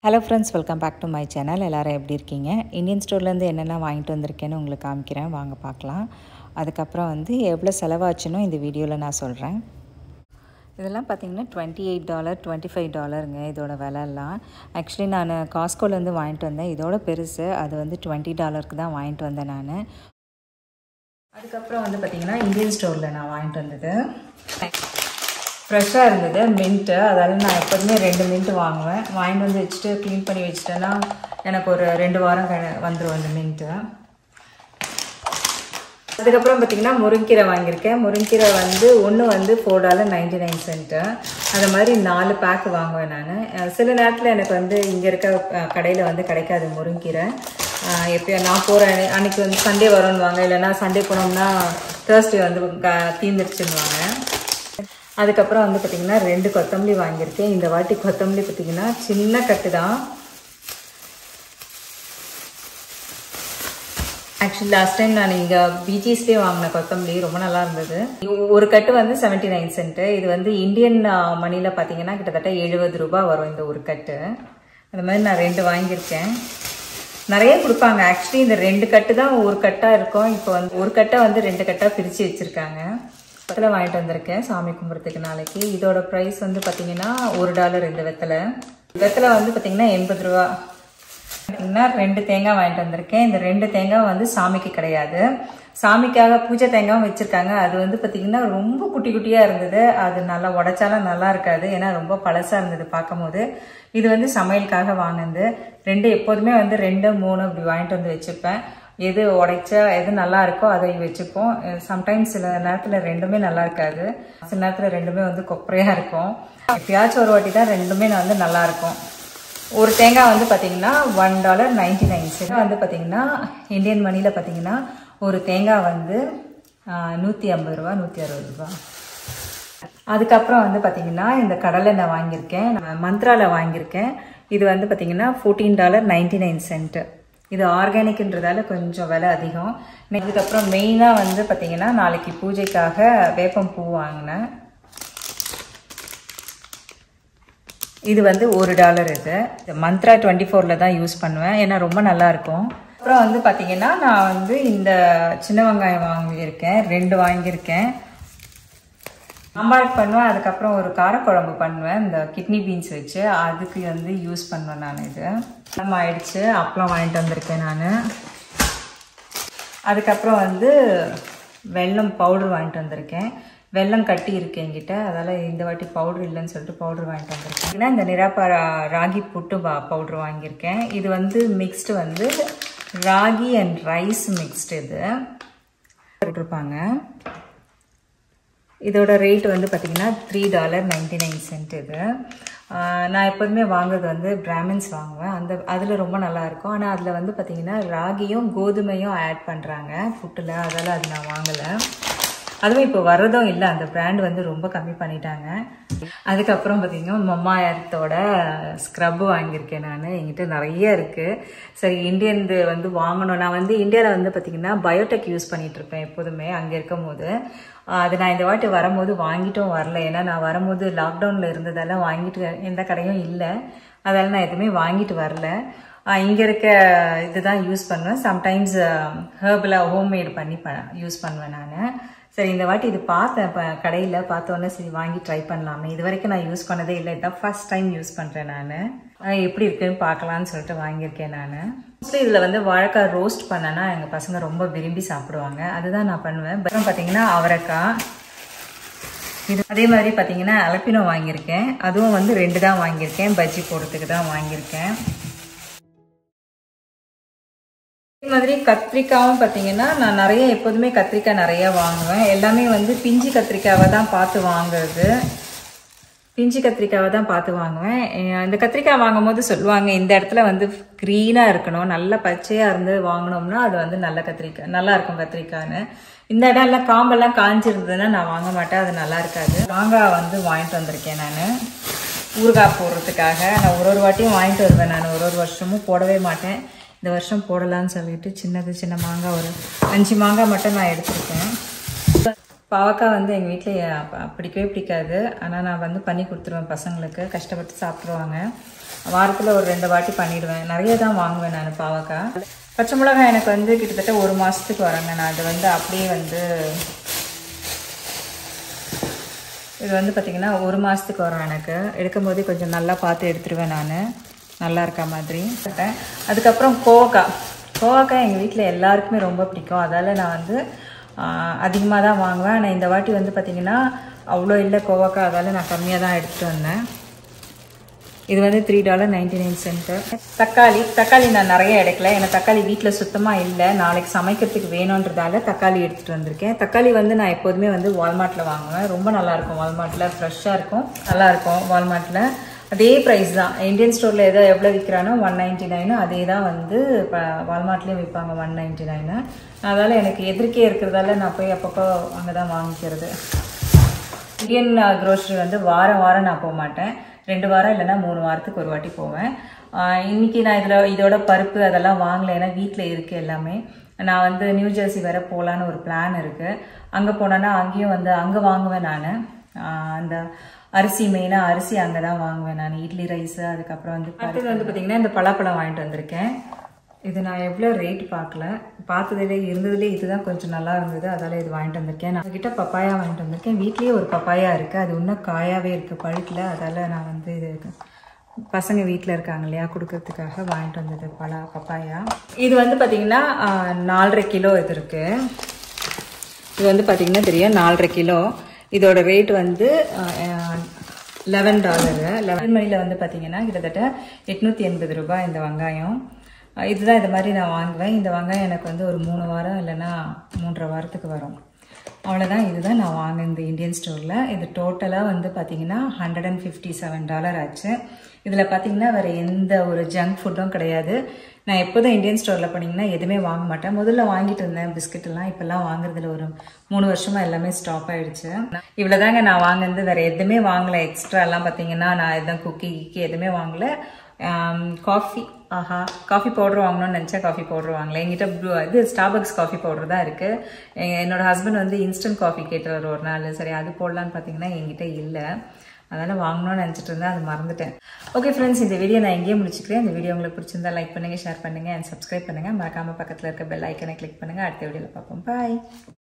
hello friends welcome back to my channel எல்லோரும் எப்படி இருக்கீங்க இந்தியன் ஸ்டோர்லேருந்து என்னென்ன வாங்கிட்டு வந்திருக்கேன்னு உங்களுக்கு காமிக்கிறேன் வாங்க பார்க்கலாம் அதுக்கப்புறம் வந்து எவ்வளோ செலவாச்சுன்னு இந்த வீடியோவில் நான் சொல்கிறேன் இதெல்லாம் பார்த்தீங்கன்னா twenty eight dollar twenty five டாலருங்க இதோட விலைலாம் ஆக்சுவலி நான் காஸ்கோலேருந்து வாங்கிட்டு வந்தேன் இதோட பெருசு அது வந்து டுவெண்ட்டி டாலருக்கு தான் வாங்கிட்டு வந்தேன் நான் அதுக்கப்புறம் வந்து பார்த்திங்கன்னா இந்தியன் ஸ்டோரில் நான் வாங்கிட்டு வந்தது ஃப்ரெஷ்ஷாக இருந்தது மின்ட்டு அதால் நான் எப்போதுமே ரெண்டு மின்ட்டு வாங்குவேன் வாங்கிட்டு வந்து வச்சுட்டு க்ளீன் பண்ணி வச்சுட்டேன்னா எனக்கு ஒரு ரெண்டு வாரம் க வந்துடும் அந்த மின்ட்டு அதுக்கப்புறம் பார்த்திங்கன்னா முருங்கீரை வாங்கியிருக்கேன் முருங்கீரை வந்து ஒன்று வந்து four dollar ninety nine cent அது மாதிரி நாலு பேக் வாங்குவேன் நான் சில நேரத்தில் எனக்கு வந்து இங்கே இருக்க கடையில் வந்து கிடைக்காது முருங்கீரை எப்பயோ நான் போகிற அன்னைக்கு வந்து சண்டே வரும்னுவாங்க இல்லைன்னா சண்டே போனோம்னா தேர்ஸ்டே வந்து தீர்ந்துருச்சுன்னுவாங்க அதுக்கப்புறம் வந்து பார்த்திங்கன்னா ரெண்டு கொத்தமல்லி வாங்கியிருக்கேன் இந்த வாட்டி கொத்தமல்லி பார்த்திங்கன்னா சின்ன கட்டு தான் ஆக்சுவலி லாஸ்ட் டைம் நான் இங்கே பிஜிஸ்லேயே வாங்கின கொத்தமல்லி ரொம்ப நல்லா இருந்தது ஒரு கட்டு வந்து செவன்ட்டி நைன் சென்ட்டு இது வந்து இந்தியன் மணியில் பார்த்தீங்கன்னா கிட்டத்தட்ட எழுபது ரூபாய் வரும் இந்த ஒரு கட்டு அந்த மாதிரி நான் ரெண்டு வாங்கியிருக்கேன் நிறைய கொடுப்பாங்க ஆக்சுவலி இந்த ரெண்டு கட்டு தான் ஒரு கட்டாக இருக்கும் இப்போ வந்து ஒரு கட்டை வந்து ரெண்டு கட்டாக பிரித்து வச்சுருக்காங்க வெத்தலை வாங்கிட்டு வந்திருக்கேன் சாமி கும்பிட்றதுக்கு நாளைக்கு இதோட ப்ரைஸ் வந்து பார்த்தீங்கன்னா ஒரு டாலர் இந்த வெத்தலை வெத்தலை வந்து பார்த்தீங்கன்னா எண்பது ரூபா பார்த்தீங்கன்னா ரெண்டு தேங்காய் வாங்கிட்டு வந்திருக்கேன் இந்த ரெண்டு தேங்காய் வந்து சாமிக்கு கிடையாது சாமிக்காக பூஜை தேங்காயும் வச்சுருக்காங்க அது வந்து பார்த்திங்கன்னா ரொம்ப குட்டி குட்டியாக இருந்தது அது நல்லா உடைச்சாலும் நல்லா இருக்காது ஏன்னா ரொம்ப பழசாக இருந்தது பார்க்கும் போது இது வந்து சமையலுக்காக வாங்கினது ரெண்டு எப்போதுமே வந்து ரெண்டு மூணு இப்படி வாங்கிட்டு வந்து வச்சுப்பேன் எது உடைச்சா எது நல்லா இருக்கோ அதை வச்சுப்போம் சம்டைம்ஸ் சில நேரத்தில் ரெண்டுமே நல்லா இருக்காது சில நேரத்தில் ரெண்டுமே வந்து கொப்பரையாக இருக்கும் எப்பயாச்சும் ஒரு வாட்டி தான் ரெண்டுமே வந்து நல்லா இருக்கும் ஒரு தேங்காய் வந்து பார்த்தீங்கன்னா one dollar ninety nine cent வந்து பார்த்தீங்கன்னா இந்தியன் மணியில் பார்த்தீங்கன்னா ஒரு தேங்காய் வந்து நூற்றி ஐம்பது ரூபா நூற்றி அறுபது ரூபா அதுக்கப்புறம் வந்து பார்த்தீங்கன்னா இந்த கடலை நான் வாங்கியிருக்கேன் மந்த்ராவில் வாங்கியிருக்கேன் இது வந்து பார்த்தீங்கன்னா fourteen dollar ninety nine cent இது ஆர்கானிக்ன்றதால கொஞ்சம் விலை அதிகம் அதுக்கப்புறம் மெயினாக வந்து பார்த்தீங்கன்னா நாளைக்கு பூஜைக்காக வேப்பம் பூ வாங்கினேன் இது வந்து ஒரு டாலர் இது மந்த்ரா டுவெண்ட்டி ஃபோரில் தான் யூஸ் பண்ணுவேன் ஏன்னா ரொம்ப நல்லாயிருக்கும் அப்புறம் வந்து பார்த்தீங்கன்னா நான் வந்து இந்த சின்ன வெங்காயம் வாங்கியிருக்கேன் ரெண்டு வாங்கியிருக்கேன் சாம்பார் பண்ணுவேன் அதுக்கப்புறம் ஒரு காரக்குழம்பு பண்ணுவேன் இந்த கிட்னி பீன்ஸ் வச்சு அதுக்கு வந்து யூஸ் பண்ணுவேன் நான் இது நம்ம ஆயிடுச்சு அப்பளம் வாங்கிட்டு வந்திருக்கேன் நான் அதுக்கப்புறம் வந்து வெல்லம் பவுடர் வாங்கிட்டு வந்திருக்கேன் வெல்லம் கட்டி இருக்கு என்கிட்ட அதால் இந்த வாட்டி பவுடர் இல்லைன்னு சொல்லிட்டு பவுடர் வாங்கிட்டு வந்திருக்கேன் ஏன்னா இந்த நிராப்பா ராகி புட்டு பா பவுடர் வாங்கியிருக்கேன் இது வந்து மிக்ஸ்டு வந்து ராகி அண்ட் ரைஸ் மிக்ஸ்டு இது போட்டிருப்பாங்க இதோட ரேட் வந்து பார்த்திங்கன்னா three dollar ninety nine cent இது நான் எப்போதுமே வாங்குறது வந்து பிராமின்ஸ் வாங்குவேன் அந்த அதில் ரொம்ப நல்லாயிருக்கும் ஆனால் அதில் வந்து பார்த்திங்கன்னா ராகியும் கோதுமையும் ஆட் பண்ணுறாங்க ஃபுட்டில் அதால் அது நான் வாங்கலை அதுவும் இப்போ வர்றதும் இல்லை அந்த பிராண்ட் வந்து ரொம்ப கம்மி பண்ணிட்டாங்க அதுக்கப்புறம் பார்த்திங்கன்னா மம்மா எர்த்தோட ஸ்க்ரப் வாங்கியிருக்கேன் நான் என்கிட்ட நிறைய இருக்குது சரி இந்தியன்து வந்து வாங்கணும் நான் வந்து இந்தியாவில் வந்து பார்த்திங்கன்னா பயோடெக் யூஸ் பண்ணிகிட்ருப்பேன் எப்போதுமே அங்கே இருக்கும் போது அது நான் இந்த வாட்டி வரும்போது வாங்கிட்டும் வரல ஏன்னா நான் வரும்போது லாக்டவுனில் இருந்ததால வாங்கிட்டு எந்த கடையும் இல்லை அதால் நான் எதுவுமே வாங்கிட்டு வரல இங்கே இருக்க இதுதான் யூஸ் பண்ணுவேன் சம்டைம்ஸ் ஹேர்பில் ஹோம்மேட் பண்ணி ப யூஸ் பண்ணுவேன் நான் சரி இந்த வாட்டி இது பார்த்தேன் இப்போ கடையில் பார்த்தோன்னே சரி வாங்கி ட்ரை பண்ணலாமே இது வரைக்கும் நான் யூஸ் பண்ணதே இல்லை இதான் ஃபர்ஸ்ட் டைம் யூஸ் பண்ணுறேன் நான் எப்படி இருக்குன்னு பார்க்கலான்னு சொல்லிட்டு வாங்கியிருக்கேன் நான் மோஸ்ட்லி இதில் வந்து வாழைக்காய் ரோஸ்ட் பண்ணனா எங்கள் பசங்க ரொம்ப விரும்பி சாப்பிடுவாங்க அதுதான் நான் பண்ணுவேன் அப்புறம் பார்த்தீங்கன்னா அவரைக்காய் இது அதே மாதிரி பார்த்தீங்கன்னா அலப்பினோ வாங்கியிருக்கேன் அதுவும் வந்து ரெண்டு தான் வாங்கியிருக்கேன் பஜ்ஜி போடுறதுக்கு தான் வாங்கியிருக்கேன் இதே மாதிரி கத்திரிக்காவும் பார்த்தீங்கன்னா நான் நிறைய எப்போதுமே கத்திரிக்காய் நிறையா வாங்குவேன் எல்லாமே வந்து பிஞ்சு கத்திரிக்காவை தான் பார்த்து வாங்குறது பிஞ்சு கத்திரிக்காவை தான் பார்த்து வாங்குவேன் இந்த கத்திரிக்காய் வாங்கும் போது சொல்லுவாங்க இந்த இடத்துல வந்து க்ரீனாக இருக்கணும் நல்ல பச்சையாக இருந்து வாங்கினோம்னா அது வந்து நல்ல கத்திரிக்காய் நல்லா இருக்கும் கத்திரிக்காய்னு இந்த இடம்லாம் காம்பெல்லாம் காஞ்சிருந்ததுன்னா நான் வாங்க மாட்டேன் அது நல்லா இருக்காது மாங்காய் வந்து வாங்கிட்டு வந்திருக்கேன் நான் ஊறுகாய் போடுறதுக்காக நான் ஒரு ஒரு வாட்டியும் வாங்கிட்டு வருவேன் நான் ஒரு ஒரு வருஷமும் போடவே மாட்டேன் இந்த வருஷம் போடலான்னு சொல்லிட்டு சின்னது சின்ன மாங்காய் ஒரு அஞ்சு மாங்காய் மட்டும் நான் எடுத்திருக்கேன் பாவக்காய் வந்து எங்கள் வீட்டில் பிடிக்கவே பிடிக்காது ஆனால் நான் வந்து பண்ணி கொடுத்துருவேன் பசங்களுக்கு கஷ்டப்பட்டு சாப்பிட்ருவாங்க வாரத்தில் ஒரு ரெண்டு வாட்டி பண்ணிடுவேன் நிறைய தான் வாங்குவேன் நான் பாவக்காய் பச்சை மிளகாய் எனக்கு வந்து கிட்டத்தட்ட ஒரு மாதத்துக்கு வரேங்க நான் அது வந்து அப்படியே வந்து இது வந்து பார்த்திங்கன்னா ஒரு மாதத்துக்கு வரும் எனக்கு எடுக்கும் போதே கொஞ்சம் நல்லா பார்த்து எடுத்துருவேன் நான் நல்லா இருக்க மாதிரி அதுக்கப்புறம் கோவக்காய் கோவக்காய் எங்கள் வீட்டில் எல்லாருக்குமே ரொம்ப பிடிக்கும் அதால் நான் வந்து அதிகமாக தான் வாங்குவேன் ஆனால் இந்த வாட்டி வந்து பார்த்திங்கன்னா அவ்வளோ இல்லை கோவக்காய் அதால் நான் கம்மியாக தான் எடுத்துகிட்டு வந்தேன் இது வந்து three dollar ninety nine cent தக்காளி தக்காளி நான் நிறைய எடுக்கல ஏன்னா தக்காளி வீட்டில் சுத்தமாக இல்லை நாளைக்கு சமைக்கிறதுக்கு வேணுன்றதால தக்காளி எடுத்துகிட்டு வந்திருக்கேன் தக்காளி வந்து நான் எப்போதுமே வந்து வால்மார்ட்டில் வாங்குவேன் ரொம்ப நல்லாயிருக்கும் வால்மார்ட்டில் ஃப்ரெஷ்ஷாக இருக்கும் நல்லாயிருக்கும் வால்மார்ட்டில் அதே ப்ரைஸ் தான் இந்தியன் ஸ்டோரில் எதோ எவ்வளோ விற்கிறானோ ஒன் நைன்ட்டி நைனு அதே தான் வந்து இப்போ வால்மார்ட்லேயும் விற்பாங்க ஒன் நைன்ட்டி நைனு அதனால் எனக்கு எதிர்க்கே இருக்கிறதால நான் போய் அப்பப்போ அங்கே தான் வாங்கிக்கிறது இந்தியன் க்ரோசரி வந்து வாரம் வாரம் நான் போக மாட்டேன் ரெண்டு வாரம் இல்லைன்னா மூணு வாரத்துக்கு ஒரு வாட்டி போவேன் இன்னைக்கு நான் இதில் இதோட பருப்பு அதெல்லாம் வாங்கலை ஏன்னா வீட்டில் இருக்குது எல்லாமே நான் வந்து நியூ ஜெர்சி வேற போகலான்னு ஒரு பிளான் இருக்குது அங்கே போனேன்னா அங்கேயும் வந்து அங்கே வாங்குவேன் நான் அந்த அரிசி மெயினாக அரிசி அங்கே தான் வாங்குவேன் நான் இட்லி ரைஸு அதுக்கப்புறம் வந்து அடுத்தது வந்து பார்த்திங்கன்னா இந்த பலாப்பழம் வாங்கிட்டு வந்திருக்கேன் இது நான் எவ்வளோ ரேட் பார்க்கல பார்த்ததுலே இருந்ததுலேயே இதுதான் கொஞ்சம் நல்லா இருந்தது அதால் இது வாங்கிட்டு வந்திருக்கேன் நான் கிட்ட பப்பாயா வாங்கிட்டு வந்திருக்கேன் வீட்லேயே ஒரு பப்பாயா இருக்குது அது இன்னும் காயாகவே இருக்குது பழுக்கல அதால் நான் வந்து இது பசங்க வீட்டில் இருக்காங்க இல்லையா கொடுக்கறதுக்காக வாங்கிட்டு வந்தது பலா பப்பாயா இது வந்து பார்த்திங்கன்னா நாலரை கிலோ இது இருக்குது இது வந்து பார்த்திங்கன்னா தெரியும் நாலரை கிலோ இதோட ரேட் வந்து லெவன் டாலரு லெவன் மணியில் வந்து பார்த்தீங்கன்னா கிட்டத்தட்ட எட்நூற்றி எண்பது ரூபாய் இந்த வெங்காயம் இதுதான் இது மாதிரி நான் வாங்குவேன் இந்த வெங்காயம் எனக்கு வந்து ஒரு மூணு வாரம் இல்லைன்னா மூன்றரை வாரத்துக்கு வரும் அவ்வளோதான் இதுதான் நான் வாங்கினேன் இந்த இந்தியன் ஸ்டோரில் இது டோட்டலாக வந்து பார்த்தீங்கன்னா hundred and fifty seven dollar ஆச்சு இதில் பார்த்தீங்கன்னா வேறு எந்த ஒரு ஜங்க் ஃபுட்டும் கிடையாது நான் எப்போதும் இந்தியன் ஸ்டோரில் போனீங்கன்னா எதுவுமே வாங்க மாட்டேன் முதல்ல வாங்கிட்டு இருந்தேன் பிஸ்கட் எல்லாம் இப்போல்லாம் வாங்குறதுல ஒரு மூணு வருஷமா எல்லாமே ஸ்டாப் ஆயிடுச்சு இவ்வளோதாங்க நான் வாங்கினது வேற எதுவுமே வாங்கல எக்ஸ்ட்ரா எல்லாம் பார்த்தீங்கன்னா நான் எதுவும் குக்கி கிக்கி எதுவுமே வாங்கல காஃபி ஆஹா காஃபி பவுடர் வாங்கணும்னு நினச்சா காஃபி பவுடர் வாங்கல எங்கிட்ட ப்ளூ இது ஸ்டார்பக்ஸ் காஃபி பவுடர் தான் இருக்குது என்னோட ஹஸ்பண்ட் வந்து இன்ஸ்டன்ட் காஃபி கேட்டார் ஒரு நாள் சரி அது போடலான்னு பார்த்தீங்கன்னா என்கிட்ட இல்லை அதனால் வாங்கணும்னு நினச்சிட்டு இருந்தேன் அது மறந்துட்டேன் ஓகே ஃப்ரெண்ட்ஸ் இந்த வீடியோ நான் எங்கேயே முடிச்சுக்கிறேன் இந்த வீடியோ உங்களுக்கு பிடிச்சிருந்தா லைக் பண்ணுங்கள் ஷேர் பண்ணுங்கள் அண்ட் சப்ஸ்கிரைப் பண்ணுங்கள் மறக்காமல் பக்கத்தில் இருக்க பெல் ஐக்கனை கிளிக் பண்ணுங்கள் அடுத்த வீடியோவில் பார்ப்போம் பாய்